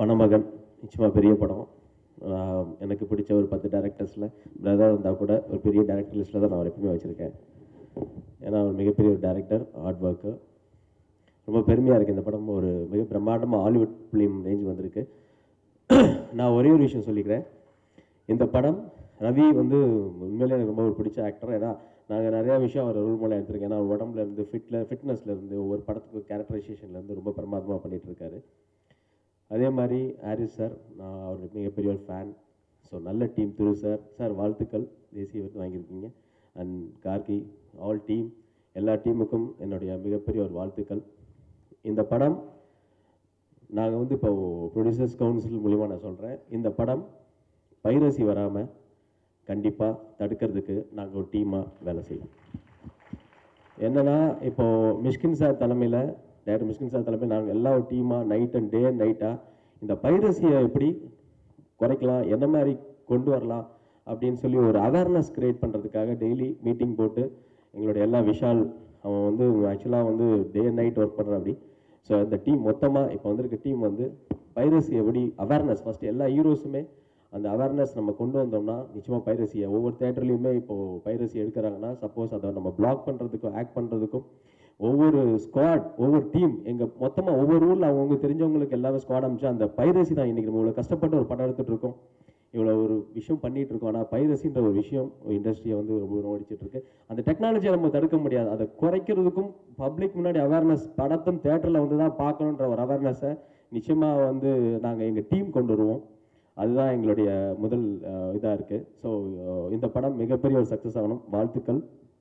மணமகன் நிச்சயமாக பெரிய படம் ஆஹ் எனக்கு பிடிச்ச ஒரு பத்து டேரக்டர்ஸில் பிரதர் இருந்தால் கூட ஒரு பெரிய டேரக்டர் லிஸ்ட்டில் தான் நான் அவர் எப்பவுமே வச்சுருக்கேன் ஏன்னா அவர் மிகப்பெரிய ஒரு டேரக்டர் ஹார்ட் ஒர்க்கு ரொம்ப பெருமையாக இருக்குது இந்த படம் ஒரு மிக பிரம்மாண்டமாக ஹாலிவுட் ஃபிலிம் ரேஞ்ச் வந்திருக்கு நான் ஒரே ஒரு விஷயம் சொல்லிக்கிறேன் இந்த படம் ரவி வந்து உண்மையிலே எனக்கு ரொம்ப ஒரு பிடிச்ச ஆக்டர் ஏன்னா நாங்கள் நிறையா விஷயம் அவர் ரோல் மாடல் எடுத்திருக்கேன் ஏன்னா அவர் உடம்புல இருந்து ஃபிட்ல ஃபிட்னஸ்ல இருந்து ஒவ்வொரு படத்துக்கு கேரக்டரைசேஷன்ல இருந்து ரொம்ப பிரமாதமாக பண்ணிட்டு இருக்காரு அதே மாதிரி ஹாரிஸ் சார் நான் அவர் மிகப்பெரிய ஒரு ஃபேன் ஸோ நல்ல டீம் திரு சார் சார் வாழ்த்துக்கள் தேசிய விருது வாங்கியிருக்கீங்க அண்ட் கார்கி ஆல் டீம் எல்லா டீமுக்கும் என்னுடைய மிகப்பெரிய ஒரு வாழ்த்துக்கள் இந்த படம் நாங்கள் வந்து இப்போ ப்ரொடியூசர்ஸ் கவுன்சில் மூலிமா நான் சொல்கிறேன் இந்த படம் பைரசி வராமல் கண்டிப்பாக தடுக்கிறதுக்கு நாங்கள் ஒரு டீமாக வேலை செய்வோம் என்னன்னா இப்போ மிஷ்கின் சார் தலைமையில் டேரக்டர் மிஷ்கின் சார் தலைமையில் நாங்கள் எல்லா ஒரு டீமாக நைட் அண்ட் டே அண்ட் நைட்டாக இந்த பைரசியை எப்படி குறைக்கலாம் என்ன மாதிரி கொண்டு வரலாம் அப்படின்னு சொல்லி ஒரு அவேர்னஸ் கிரியேட் பண்ணுறதுக்காக டெய்லி மீட்டிங் போட்டு எங்களுடைய எல்லா விஷால் அவன் வந்து ஆக்சுவலாக வந்து டே அண்ட் நைட் ஒர்க் பண்ணுறான் அப்படி ஸோ இந்த டீம் மொத்தமாக இப்போ வந்திருக்க டீம் வந்து பைரசி எப்படி அவேர்னஸ் ஃபஸ்ட்டு எல்லா ஹீரோஸுமே அந்த அவேர்னஸ் நம்ம கொண்டு வந்தோம்னா நிச்சயமாக பைரசியை ஒவ்வொரு தேட்டர்லையுமே இப்போது பைரசி எடுக்கிறாங்கன்னா சப்போஸ் அதை நம்ம பிளாக் பண்ணுறதுக்கும் ஆக்ட் பண்ணுறதுக்கும் ஒவ்வொரு ஸ்குவாட் ஒவ்வொரு டீம் எங்கள் மொத்தமாக ஒவ்வொரு ஊரில் அவங்கவுங்க தெரிஞ்சவங்களுக்கு எல்லாமே ஸ்குவாட் அமைச்சு அந்த பைரசி தான் இன்றைக்கி நம்ம இவ்வளோ கஷ்டப்பட்டு ஒரு படம் எடுத்துகிட்டு இருக்கோம் இவ்வளோ ஒரு விஷயம் பண்ணிட்டு இருக்கோம் ஆனால் பைரசின்ற ஒரு விஷயம் இண்டஸ்ட்ரியை வந்து ரொம்ப நோடிச்சிட்டு இருக்கு அந்த டெக்னாலஜியை நம்ம தடுக்க முடியாது அதை குறைக்கிறதுக்கும் பப்ளிக் முன்னாடி அவேர்னஸ் படத்தும் தேட்டரில் வந்து தான் பார்க்கணுன்ற ஒரு அவேர்னஸை நிச்சயமாக வந்து நாங்கள் எங்கள் டீம் கொண்டு வருவோம் அதுதான் எங்களுடைய முதல் இதாக இருக்குது ஸோ இந்த படம் மிகப்பெரிய ஒரு சக்ஸஸ் ஆகணும் வாழ்த்துக்கள்